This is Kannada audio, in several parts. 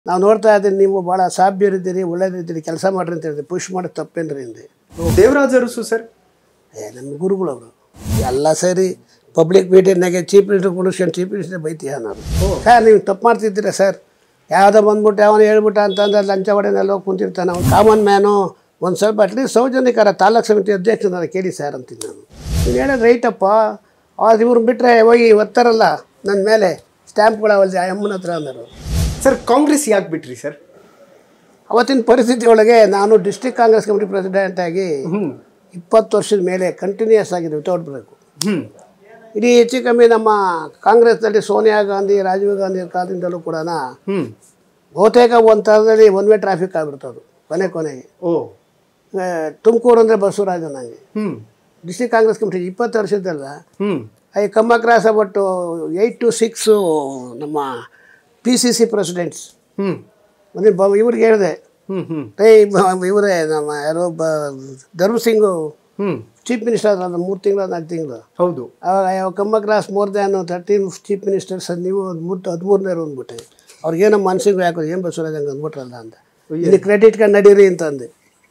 ನಾವು ನೋಡ್ತಾ ಇದ್ದೀವಿ ನೀವು ಭಾಳ ಸಾಭ್ಯರಿದ್ದೀರಿ ಒಳ್ಳೇದಿದ್ದೀರಿ ಕೆಲಸ ಮಾಡ್ರಿ ಅಂತ ಹೇಳಿದ್ರಿ ಪುಷ್ ಮಾಡಿ ತಪ್ಪೇನ್ರಿ ಹಿಂದೆ ದೇವರಾಜ ಅರಸು ಸರ್ ಏ ನಮ್ಮ ಗುರುಗಳು ಅವರು ಎಲ್ಲ ಸೇರಿ ಪಬ್ಲಿಕ್ ಮೀಟಿಂಗ್ನಾಗೆ ಚೀಫ್ ಮಿನಿಸ್ಟರ್ ಕುಡಿಸ್ಕೊಂಡು ಚೀಫ್ ಮಿನಿಸ್ಟರ್ ಬೈತೀಯ ನಾನು ಸರ್ ನೀವು ತಪ್ಪು ಮಾಡ್ತಿದ್ದೀರಾ ಸರ್ ಯಾವುದೋ ಬಂದ್ಬಿಟ್ಟು ಅವನು ಹೇಳ್ಬಿಟ್ಟ ಅಂತಂದ್ರೆ ಲಂಚ ಹೊಡೆನೆಲ್ಲ ಹೋಗಿ ಕುಂತಿರ್ತಾನೆ ಅವ್ನು ಕಾಮನ್ ಮ್ಯಾನು ಒಂದು ಸ್ವಲ್ಪ ಅಟ್ಲೀಸ್ಟ್ ಸೌಜನ್ಯಕರ ತಾಲೂಕು ಸಮಿತಿ ಅಧ್ಯಕ್ಷನಾರ ಕೇಳಿ ಸರ್ ಅಂತೀನಿ ನಾನು ನೀನು ಹೇಳೋದು ರೈಟಪ್ಪ ಅದು ಇವ್ರು ಬಿಟ್ಟರೆ ಹೋಗಿ ಒತ್ತಾರಲ್ಲ ನನ್ನ ಮೇಲೆ ಸ್ಟ್ಯಾಂಪ್ಗಳು ಅವಲ್ಲಿ ಆ ಅಮ್ಮನ ಹತ್ರ ಅಂದರು ಸರ್ ಕಾಂಗ್ರೆಸ್ ಯಾಕೆ ಬಿಟ್ರಿ ಸರ್ ಅವತ್ತಿನ ಪರಿಸ್ಥಿತಿ ಒಳಗೆ ನಾನು ಡಿಸ್ಟ್ರಿಕ್ಟ್ ಕಾಂಗ್ರೆಸ್ ಕಮಿಟಿ ಪ್ರೆಸಿಡೆಂಟ್ ಆಗಿ ಹ್ಮ್ ಇಪ್ಪತ್ತು ವರ್ಷದ ಮೇಲೆ ಕಂಟಿನ್ಯೂಸ್ ಆಗಿದೆ ವಿತೌಟ್ ಬ್ರೇಕು ಹ್ಮ್ ಇಡೀ ಹೆಚ್ಚು ಕಮ್ಮಿ ನಮ್ಮ ಕಾಂಗ್ರೆಸ್ನಲ್ಲಿ ಸೋನಿಯಾ ಗಾಂಧಿ ರಾಜೀವ್ ಗಾಂಧಿ ಕಾಲದಿಂದಲೂ ಕೂಡ ಹ್ಮ್ ಬಹುತೇಕ ಒಂದು ಥರದಲ್ಲಿ ಒನ್ ವೇ ಟ್ರಾಫಿಕ್ ಆಗ್ಬಿಡ್ತದು ಕೊನೆ ಕೊನೆಗೆ ಓ ಆ, ತುಮಕೂರು ಅಂದರೆ ಬಸವರಾಜ ನನಗೆ ಹ್ಮ್ ಡಿಸ್ಟ್ರಿಕ್ಟ್ ಕಾಂಗ್ರೆಸ್ ಕಮಿಟಿ ಇಪ್ಪತ್ತು ವರ್ಷದಲ್ಲ hmm I come across about eight to six ನಮ್ಮ P C C presidents hmm ಮೊನ್ನೆ ಬ ಇವ್ರಿಗೆ ಹೇಳಿದೆ ಹ್ಮ್ ಹ್ಮ್ ಏ ಇವರೇ ನಮ್ಮ ಯಾರೋ ಬ ಧರ್ಮ ಸಿಂಗು ಹ್ಮ್ ಚೀಫ್ ಮಿನಿಸ್ಟರ್ ಆದ ಮೂರು ತಿಂಗಳು ನಾಲ್ಕು ತಿಂಗಳು ಹೌದು ಅವಾಗ ಯಾವ come across more than thirteen chief ministers ನೀವು ಒಂದು ಮೂರು ಹದಿಮೂರನೇರು ಅಂದ್ಬಿಟ್ಟೆ ಅವ್ರಿಗೇನೋ ಮನ್ಸಿಗೆ ಯಾಕೋ ಏನು ಬಸವರಾಜ್ ಹಂಗೆ ಅಂದ್ಬಿಟ್ರಲ್ಲ ಅಂತ ಇಲ್ಲಿ ಕ್ರೆಡಿಟ್ ಕಾರ್ಡ್ ನಡೀರಿ ಅಂತ ಅಂದೆ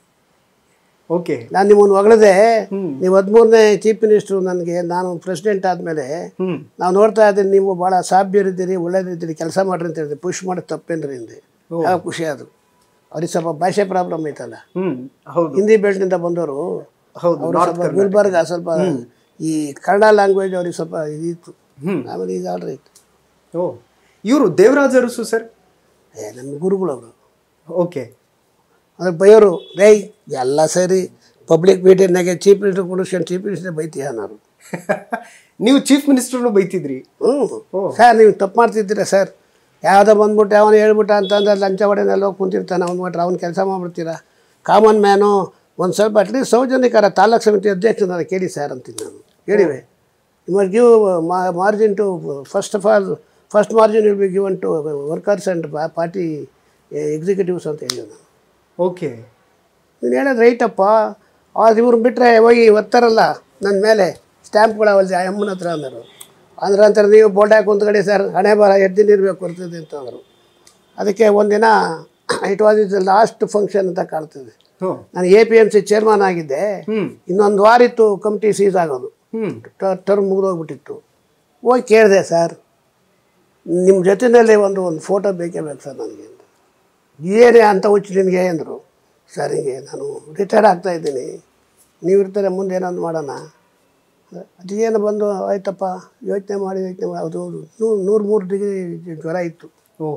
ಓಕೆ ನಾನು ನಿಮ್ಮನ್ನು ಹೊಗಳದೆ ನೀವು ಹದಿಮೂರನೇ ಚೀಫ್ ಮಿನಿಸ್ಟ್ರು ನನಗೆ ನಾನು ಪ್ರೆಸಿಡೆಂಟ್ ಆದಮೇಲೆ ಹ್ಮ್ ನಾವು ನೋಡ್ತಾ ಇದ್ದೀನಿ ನೀವು ಭಾಳ ಸಾಭ್ಯರಿದ್ದೀರಿ ಒಳ್ಳೇದಿದ್ದೀರಿ ಕೆಲಸ ಮಾಡ್ರಿ ಅಂತ ಹೇಳಿದೆ ಪುಷ್ ಮಾಡಿ ತಪ್ಪೇನ್ರಿ ಹಿಂದೆ ಯಾವ ಖುಷಿ ಅದು ಅವ್ರಿಗೆ ಸ್ವಲ್ಪ ಭಾಷೆ ಪ್ರಾಬ್ಲಮ್ ಐತಲ್ಲ ಹ್ಮ್ ಹೌದು ಹಿಂದಿ ಬೆಲ್ಟ್ನಿಂದ ಬಂದವರು ಹೌದು ಅವರು ಸ್ವಲ್ಪ ಗುಲ್ಬರ್ಗ ಸ್ವಲ್ಪ ಈ ಕನ್ನಡ ಲ್ಯಾಂಗ್ವೇಜ್ ಅವ್ರಿಗೆ ಸ್ವಲ್ಪ ಇದಿತ್ತು ಹ್ಮ್ ಆಮೇಲೆ ಈಗ ಆಲ್ರಿ ಓ ಇವರು ದೇವರಾಜ ಅರಸು ಸರ್ ಏ ನಮ್ಮ ಗುರುಗಳು ಅವರು ಓಕೆ ಅದ್ರ ಬೈಯೋರು ರೈ ಎಲ್ಲ ಸೇರಿ ಪಬ್ಲಿಕ್ ಮೀಟಿಂಗ್ನಾಗೆ ಚೀಫ್ ಮಿನಿಸ್ಟರ್ ಕುಡಿಸ್ಕೊಂಡು ಚೀಫ್ ಮಿನಿಸ್ಟರ್ ಬೈತೀಯ ಅನ್ನೋರು ನೀವು ಚೀಫ್ ಮಿನಿಸ್ಟರ್ನು ಬೈತಿದ್ರಿ ಹ್ಞೂ ಸರ್ ನೀವು ತಪ್ಪು ಮಾಡ್ತಿದ್ದೀರಾ ಸರ್ ಯಾವುದೋ ಬಂದ್ಬಿಟ್ಟು ಅವನು ಹೇಳ್ಬಿಟ್ಟ ಅಂತಂದ್ರೆ ಲಂಚ ಹೊಡೆನೆಲ್ಲ ಹೋಗಿ ಕುಂತಿರ್ತಾನೆ ಅವ್ನು ಬಿಟ್ರೆ ಅವ್ನು ಕೆಲಸ ಮಾಡ್ಬಿಡ್ತೀರಾ ಕಾಮನ್ ಮ್ಯಾನು ಒಂದು ಸ್ವಲ್ಪ ಅಟ್ಲೀಸ್ಟ್ ಸೌಜನ್ಯಕರ ತಾಲೂಕು ಸಮಿತಿ ಅಧ್ಯಕ್ಷನಾರ ಕೇಳಿ ಸರ್ ಅಂತೀನಿ ನಾನು ಹೇಳಿವೆ you must give margin to first of all first margin will be given to workers and party executives ಅಂತ ಹೇಳಿದೆ ನಾನು ಓಕೆ ನೀನು ಹೇಳೋದು ರೈಟಪ್ಪ ಅದು ಇವ್ರು ಬಿಟ್ಟರೆ ಹೋಗಿ ಒತ್ತಾರಲ್ಲ ನನ್ನ ಮೇಲೆ ಸ್ಟ್ಯಾಂಪ್ಗಳು ಅವಲ್ಲಿ ಆ ಅಮ್ಮನ ಹತ್ರ ಅಂದರು ಅಂದ್ರೆ ಅಂತಾರೆ ನೀವು ಬೋಲ್ಡಾಗಿ ಕುಂತ್ಕಡೆ ಸರ್ ಹಣೆ ಬರ ಎರಡು ದಿನ ಇರಬೇಕು ಬರ್ತದೆ ಅಂತ ಅಂದರು ಅದಕ್ಕೆ ಒಂದಿನ it was is last function ಅಂತ ಕಾಣ್ತದೆ ಹ್ಞೂ ನಾನು A P M C chairman ಆಗಿದ್ದೆ ಹ್ಮ್ ಇನ್ನೊಂದು ವಾರ ಇತ್ತು ಕಮಿಟಿ ಸೀಸ್ ಆಗೋದು ಹ್ಮ್ ಟರ್ಮ್ ಮುಗಿದೋಗ್ಬಿಟ್ಟಿತ್ತು ಹೋಗಿ ಕೇಳಿದೆ ಸರ್ ನಿಮ್ಮ ಜೊತೆಯಲ್ಲಿ ಒಂದು ಒಂದು ಫೋಟೋ ಬೇಕೇ ಬೇಕು ಸರ್ ನನಗೆ ಅಂತ ಏನೇ ಅಂತ ಹುಚ್ಚು ನಿನಗೆ ಅಂದರು ಸರ್ ಹಿಂಗೆ ನಾನು ರಿಟೈರ್ಡ್ ಆಗ್ತಾ ಇದ್ದೀನಿ ನೀವು ಇರ್ತಾರೆ ಮುಂದೆ ಏನೊಂದು ಮಾಡೋಣ ಅದು ಏನು ಬಂದು ಆಯ್ತಪ್ಪ ಯೋಚನೆ ಮಾಡಿ ಯೋಚನೆ ಮಾಡಿ ಅದು ನೂರು ನೂರು ಮೂರು ಡಿಗ್ರಿ ಜ್ವರ ಇತ್ತು ಓ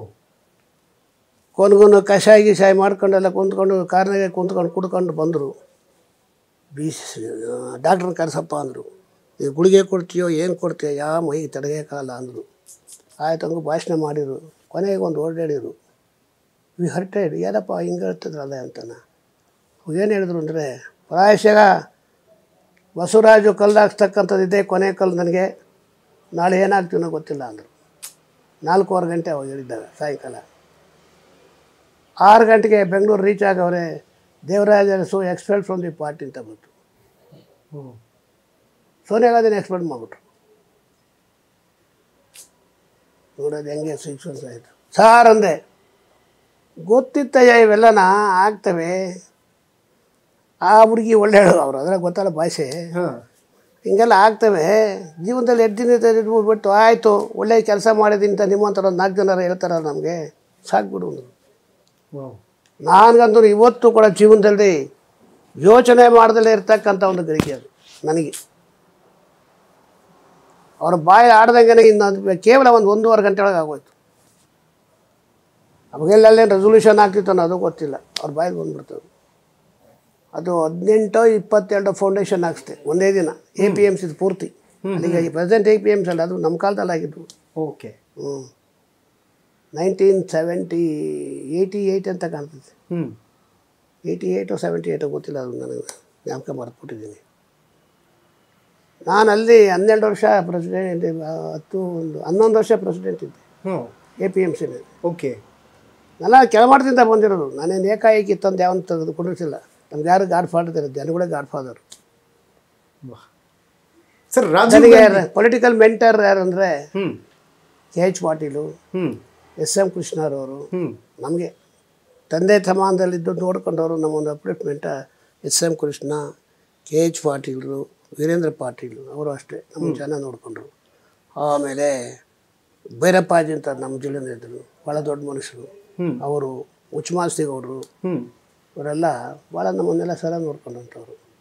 ಕೊನೆಗೂ ಕಷಾಯ ಗಿಷಾಯ ಮಾಡ್ಕೊಂಡೆಲ್ಲ ಕುಂತ್ಕೊಂಡು ಕಾರ್ನಾಗೆ ಕುಂತ್ಕೊಂಡು ಕುಡ್ಕೊಂಡು ಬಂದರು ಬಿ ಡಾಕ್ಟ್ರನ್ನ ಕರೆಸಪ್ಪ ಅಂದರು ಈ ಗುಳಿಗೆ ಕೊಡ್ತೀಯೋ ಏನು ಕೊಡ್ತೀಯೋ ಯಾವ ಮೈಗೆ ತಡೆಯೋಕ್ಕಾಗಲ್ಲ ಅಂದರು ಆಯ್ತು ಹಂಗೆ ಭಾಷಣ ಮಾಡಿದರು ಕೊನೆಗೆ ಒಂದು ಓಡಾಡಿರು ವಿ ಹರ್ಟೆಡ್ ಏನಪ್ಪ ಹಿಂಗೆ ಹೇಳ್ತಿದ್ರಲ್ಲ ಅಂತಾನ ಏನು ಹೇಳಿದ್ರು ಅಂದರೆ ಪ್ರಾಯಶಃ ಬಸವರಾಜು ಕಲ್ಲು ಹಾಕ್ಸ್ತಕ್ಕಂಥದ್ದು ಇದೆ ಕೊನೆ ಕಲ್ಲು ನನಗೆ ನಾಳೆ ಏನಾಗ್ತೀನೋ ಗೊತ್ತಿಲ್ಲ ಅಂದರು ನಾಲ್ಕೂವರೆ ಗಂಟೆ ಅವಾಗ ಹೇಳಿದ್ದಾಗ ಸಾಯಂಕಾಲ ಆರು ಗಂಟೆಗೆ ಬೆಂಗಳೂರು ರೀಚ್ ಆಗವ್ರೆ Devaraj Urs expelled from the party ಅಂತ ಬಂತು ಓ ಸೋನಿಯಾ ಗಾಂಧಿನ ಎಕ್ಸ್ಪೆಲ್ಡ್ ಮಾಡಿಬಿಟ್ರು ನೋಡೋದು ಹೆಂಗೆ ಸಿಕ್ಸ್ ವರ್ಷ ಆಯಿತು ಸಾರ್ ಅಂದೆ ಗೊತ್ತಿತ್ತಯ್ಯ ಇವೆಲ್ಲನ ಆಗ್ತವೆ ಆ ಹುಡುಗಿ ಒಳ್ಳೆ ಹೇಳು ಅವ್ರು ಅದ್ರಾಗ ಗೊತ್ತಲ್ಲ ಭಾಷೆ ಹಾಂ ಹಿಂಗೆಲ್ಲ ಆಗ್ತವೆ ಜೀವನದಲ್ಲಿ ಎಷ್ಟು ದಿನ ಬಿಟ್ಟು ಆಯಿತು ಒಳ್ಳೆ ಕೆಲಸ ಮಾಡಿದ್ದೀನಿ ಅಂತ ನಿಮ್ಮಂಥವ್ರು ಒಂದು ನಾಲ್ಕು ಜನ ಹೇಳ್ತಾರಲ್ಲ ನಮಗೆ ಸಾಕ್ಬಿಡು ಅಂದರು ವಾವ್ ನನಗಂತೂ ಇವತ್ತು ಕೂಡ ಜೀವನದಲ್ಲಿ ಯೋಚನೆ ಮಾಡ್ದಲೇ ಇರ್ತಕ್ಕಂಥ ಒಂದು ಗಳಿಕೆ ಅದು ನನಗೆ ಅವ್ರ ಬಾಯಿ ಆಡ್ದಂಗೆ ಇನ್ನು ಕೇವಲ ಒಂದು ಒಂದೂವರೆ ಗಂಟೆ ಒಳಗೆ ಆಗೋಯ್ತು ಅವಾಗೆಲ್ಲ ಅಲ್ಲೇನು ರೆಸೊಲ್ಯೂಷನ್ ಆಗ್ತಿತ್ತು ಅನ್ನೋದು ಗೊತ್ತಿಲ್ಲ ಅವ್ರ ಬಾಯಿಗೆ ಬಂದ್ಬಿಡ್ತದೆ ಅದು ಹದಿನೆಂಟು ಇಪ್ಪತ್ತೆರಡು ಫೌಂಡೇಶನ್ ಹಾಕ್ಸ್ತೆ ಒಂದೇ ದಿನ ಎ ಪಿ ಎಮ್ ಸಿದು ಪೂರ್ತಿ ಅಲ್ಲಿಗೆ ಪ್ರೆಸೆಂಟ್ ಎ ಪಿ ಎಮ್ಸ್ ಅಲ್ಲ ಅದು ನಮ್ಮ ಕಾಲದಲ್ಲಿ ಆಗಿದ್ದು ಓಕೆ ಹ್ಞೂ ನೈನ್ಟೀನ್ ಸೆವೆಂಟಿ ಏಯ್ಟಿ ಏಯ್ಟ್ ಅಂತ ಕಾಣ್ತದೆ hmm eighty eight seventy eight ಗೊತ್ತಿಲ್ಲ ಅದು ನನಗೆ ಜ್ಞಾಪಕ ಮರೆತುಬಿಟ್ಟಿದ್ದೀನಿ ನಾನು ಅಲ್ಲಿ ಹನ್ನೆರಡು ವರ್ಷ ಪ್ರೆಸಿಡೆಂಟ್ ಹತ್ತು ಒಂದು ಹನ್ನೊಂದು ವರ್ಷ ಪ್ರೆಸಿಡೆಂಟ್ ಇದ್ದೆ ಹ್ಞೂ ಎ ಪಿ ಎಮ್ ಸಿನಲ್ಲಿ ಓಕೆ ನಾನು ಕೆಳಮಟ್ಟದಿಂದ ಬಂದಿರೋದು ನಾನೇನು ಏಕಾಏಕಿ ತಂದು ಯಾವನು ತೆಗೆದು ಕುಂಡಿಸಿಲ್ಲ ನಮ್ಗೆ ಯಾರು ಗಾಡ್ ಫಾದರ್ ಇರೋದು ಜನಗಳೇ ಗಾಡ್ ಫಾದರ್ ಸರ್ ರಾಜೀವ್ ನನಗೆ ಪೊಲಿಟಿಕಲ್ ಮೆಂಟರ್ ಯಾರಂದರೆ ಹ್ಮ್ ಕೆ ಎಚ್ ಪಾಟೀಲು ಹ್ಮ್ ಎಸ್ ಎಂ ಕೃಷ್ಣರವರು ಹ್ಮ್ ನಮಗೆ ತಂದೆ ಸಮಾನದಲ್ಲಿದ್ದು ನೋಡ್ಕೊಂಡವರು ನಮ್ಮೊಂದು ಅಪ್ಲಿಟ್ಮೆಂಟ S M Krishna K H ಪಾಟೀಲ್ರು ವೀರೇಂದ್ರ ಪಾಟೀಲ್ ಅವರು ಅಷ್ಟೇ ನಮ್ಮನ್ನು ಚೆನ್ನಾಗಿ ನೋಡಿಕೊಂಡ್ರು ಆಮೇಲೆ ಭೈರಪ್ಪಾಜಿ ಅಂತ ನಮ್ಮ ಜಿಲ್ಲೆಯಲ್ಲಿದ್ದರು ಭಾಳ ದೊಡ್ಡ ಮನುಷ್ಯರು ಅವರು ಉಚ್ಚಮಾಸ್ತಿಗೌಡರು ಹ್ಮ್ ಇವರೆಲ್ಲ ಭಾಳ ನಮ್ಮನ್ನೆಲ್ಲ ಸಲ ನೋಡ್ಕೊಂಡಂಥವ್ರು